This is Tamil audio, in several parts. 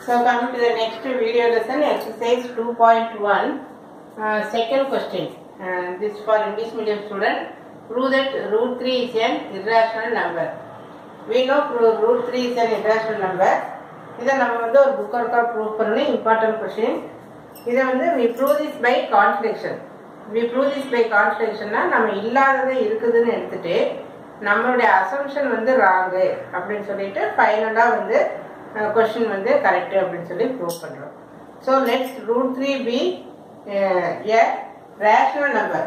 So coming to the next video lesson, exercise 2.1, uh, second question. Uh, this for English medium student. Prove that root 3 is an irrational number. We know pro- root 3 is an irrational number. இதை நம்ம வந்து ஒரு புக் ஒர்க்காக ப்ரூவ் பண்ணணும் இம்பார்ட்டன்ட் கொஷின் இதை வந்து we prove this by contradiction we prove this by கான்ட்ரடிக்ஷன்னா நம்ம இல்லாதது இருக்குதுன்னு எடுத்துட்டு நம்மளுடைய அசம்ஷன் வந்து ராங்கு அப்படின்னு சொல்லிட்டு ஃபைனலாக வந்து கொஷின் வந்து கரெக்டு அப்படின்னு சொல்லி ப்ரூவ் பண்ணுறோம் so let's root three be a rational number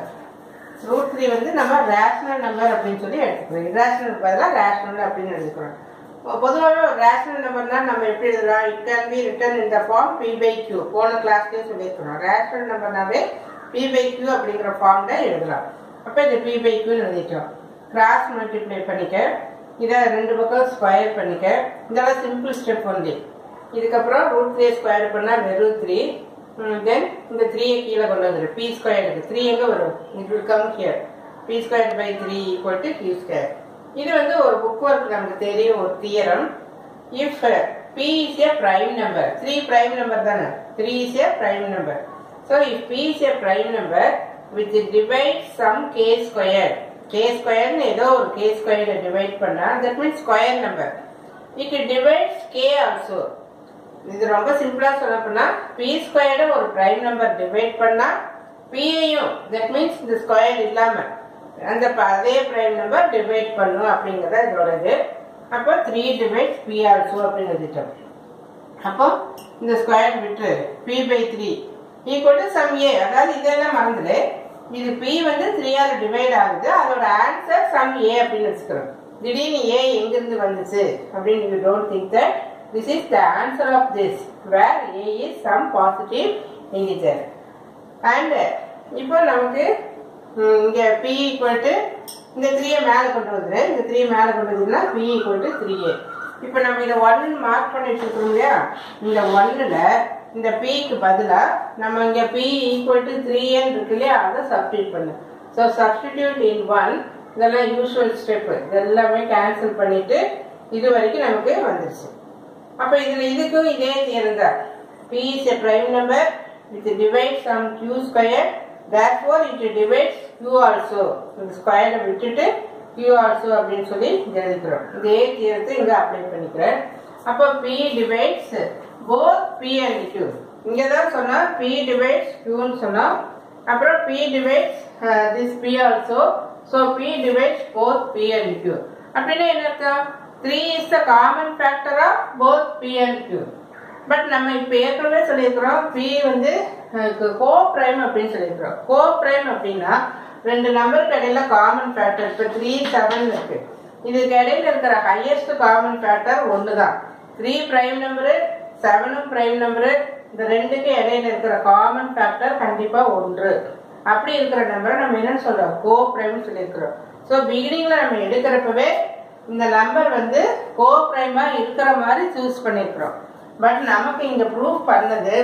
root three வந்து நம்ம ரேஷனல் நம்பர் அப்படின்னு சொல்லி எடுத்துக்கிறோம் இரேஷனல் பதிலாக ரேஷனல் அப்படின்னு எடுத்துக்கிறோம் பொதுவாகவே ஒரு ரேஷனல் நம்பர்னா நம்ம எப்படி எழுதலாம் it can be written in the form p by q போன கிளாஸ்லேயே சொல்லியிருக்கிறோம் ரேஷனல் நம்பர்னாவே பி பை கியூ அப்படிங்கிற ஃபார்ம்ல எழுதலாம் அப்போ இது பி பை கியூன்னு எழுதிட்டோம் கிராஸ் மல்டிப்ளை பண்ணிக்க இதை ரெண்டு பக்கம் ஸ்கொயர் பண்ணிக்க இதெல்லாம் சிம்பிள் ஸ்டெப் ஒன்லி இதுக்கப்புறம் ரூட் த்ரீ ஸ்கொயர் பண்ணால் வெறும் த்ரீ தென் இந்த த்ரீயை கீழே கொண்டு வந்துடு பி ஸ்கொயர் இருக்கு த்ரீ எங்கே வரும் it will come here p square by three equal to q square இது வந்து ஒரு புக் ஒர்க் நமக்கு தெரியும் ஒரு theorem if p is a prime number three prime number தானே three is a prime number so if p is a prime number with divide some k square k ஸ்கொயர்னு ஏதோ ஒரு கே ஸ்கொயரை டிவைட் பண்ணா that means square number it divides k also இது ரொம்ப சிம்பிளா சொல்ல போனா பி ஸ்கொயர்டு ஒரு பிரைம் நம்பர் டிவைட் பண்ணா பியையும் தட் மீன்ஸ் இந்த ஸ்கொயர் இல்லாம அந்த ப- அதே பிரைம் நம்பர் டிவைட் பண்ணும் அப்படிங்கறத இதோட இது அப்போ த்ரீ டிவைட் பி ஆல்சோ அப்படின்னு எழுதிட்டோம் அப்போ இந்த ஸ்கொயர் விட்டு p by three equal to some a அதாவது இதெல்லாம் மறந்துடு இது பி வந்து த்ரீயால் டிவைட் ஆகுது அதோட ஆன்சர் சம் ஏ அப்படின்னு வச்சுக்கிறோம் திடீர்னு ஏ எங்கிருந்து வந்துச்சு அப்படின்னு you don't think that this is the answer of this where a is some positive integer and இப்போ நமக்கு ம், இங்க பி ஈக்குவல் டு இந்த த்ரீயை மேலே கொண்டு வந்துரு இந்த த்ரீ மேலே கொண்டு வந்ததுன்னா p equal to three a இப்போ நம்ம இதை ஒன் மார்க் பண்ணி வச்சிருக்கோம் இல்லையா இந்த ஒன்னுல இந்த பிக்கு பதிலா நம்ம இங்க பி ஈக்குவல் டு த்ரீ ஏன்னு இருக்கு இல்லையா அதை சப்ஸ்டியூட் பண்ணு ஸோ சப்ஸ்டிடியூட் இன் ஒன் இதெல்லாம் யூஸ்வல் ஸ்டெப் இது எல்லாமே கேன்சல் பண்ணிட்டு இது வரைக்கும் நமக்கு வந்துருச்சு அப்ப இதுல இதுக்கும் இதே தியரம் தான் p is a prime number which divides some q square therefore it divides q also இந்த ஸ்கொயரை விட்டுட்டு q also அப்படின்னு சொல்லி இங்க எழுதிக்கிறோம் இதே தியரத்தை இங்க அப்ளை பண்ணிக்கிறேன் அப்போ p divides both p and q இங்க தான் சொன்னா p divides q ன்னு சொன்னோம் அப்புறம் p divides uh, this p also so p divides both p and q அப்படின்னா என்ன அர்த்தம் 3 is the common factor of both p and q but நம்ம இப்ப ஏற்கனவே சொல்லியிருக்கிறோம் p வந்து கோ பிரைம் அப்படின்னு சொல்லியிருக்கிறோம் கோ பிரைம் அப்படின்னா ரெண்டு நம்பருக்கு இடையில காமன் ஃபேக்டர் இப்ப த்ரீ செவன் இருக்கு இதுக்கு இடையில இருக்கிற ஹையஸ்ட் காமன் ஃபேக்டர் ஒன்று தான் த்ரீ பிரைம் நம்பரு செவனும் பிரைம் நம்பரு இந்த ரெண்டுக்கு இடையில இருக்கிற காமன் ஃபேக்டர் கண்டிப்பா ஒன்று அப்படி இருக்கிற நம்பரை நம்ம என்னன்னு சொல்றோம் கோ பிரைம் சொல்லியிருக்கிறோம் ஸோ பிகினிங்ல நம்ம எடுக்கிறப்பவே இந்த நம்பர் வந்து கோ பிரைமா இருக்கிற மாதிரி சூஸ் பண்ணியிருக்கிறோம் பட் நமக்கு இங்க ப்ரூவ் பண்ணது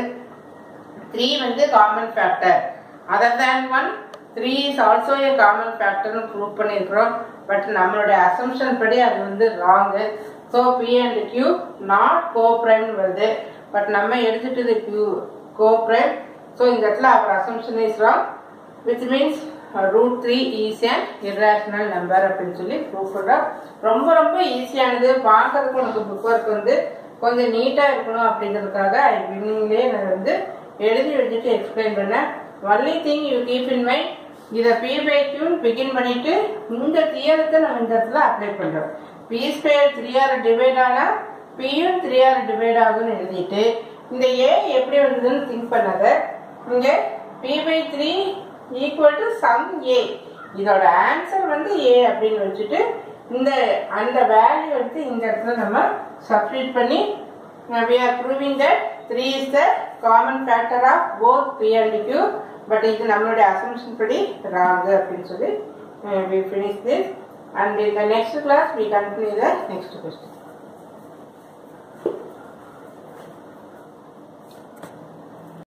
த்ரீ வந்து common factor other than one three is also a common ஃபேக்டர்னு ப்ரூவ் பண்ணியிருக்கிறோம் பட் நம்மளுடைய அசம்ஷன் படி அது வந்து wrong so p and q not கோ பிரைம்னு வருது பட் நம்ம எடுத்துட்டது கியூ கோ பிரைம் ஸோ இந்த இடத்துல our assumption is wrong which means root three is an irrational number அப்படின்னு சொல்லி ப்ரூவ் பண்ணுறோம் ரொம்ப ரொம்ப ஈஸியானது பார்க்கறதுக்கு உனக்கு புக் ஒர்க் வந்து கொஞ்சம் நீட்டாக இருக்கணும் அப்படிங்கிறதுக்காக பிகினிங்லேயே நான் வந்து எழுதி வச்சுட்டு எக்ஸ்பிளைன் பண்ணேன் only thing you keep in mind இதை பி பை கியூன்னு பிகின் பண்ணிட்டு இந்த தியரத்தை நம்ம இந்த இடத்துல அப்ளை பண்ணுறோம் p square three are divide ஆனால் பியும் த்ரீ ஆர் டிவைட் ஆகும்னு எழுதிட்டு இந்த ஏ எப்படி வந்ததுன்னு திங்க் பண்ணாத இங்கே p by three equal to some a இதோட ஆன்சர் வந்து ஏ அப்படின்னு வச்சுட்டு இந்த அந்த வேல்யூ எடுத்து இந்த இடத்துல நம்ம சப்ஸ்டியூட் பண்ணி we are proving that 3 is the common factor of both p and q but இது நம்மளுடைய assumption படி wrong அப்படின்னு சொல்லி uh, we finish this and in the next class we continue the next question